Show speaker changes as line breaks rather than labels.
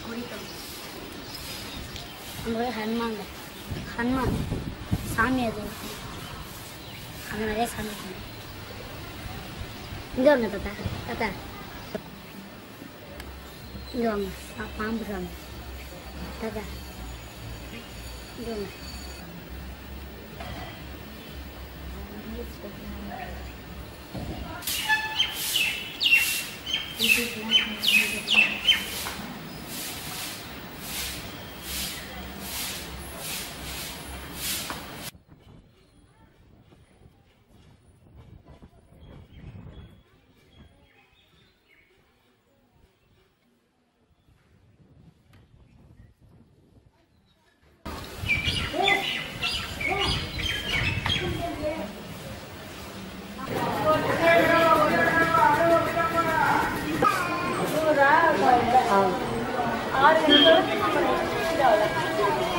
குடிக்கணும் அங்கே போய் ஹனுமாங்க ஹனுமான் சாமி அது இருக்கு. அங்கே நிறைய சாமி இருக்கு இங்கே வாங்க தாத்தா தாத்தா இங்கே வாங்க பா- பாம்பு சாமி தாத்தா இங்கே வாங்க
ஆறு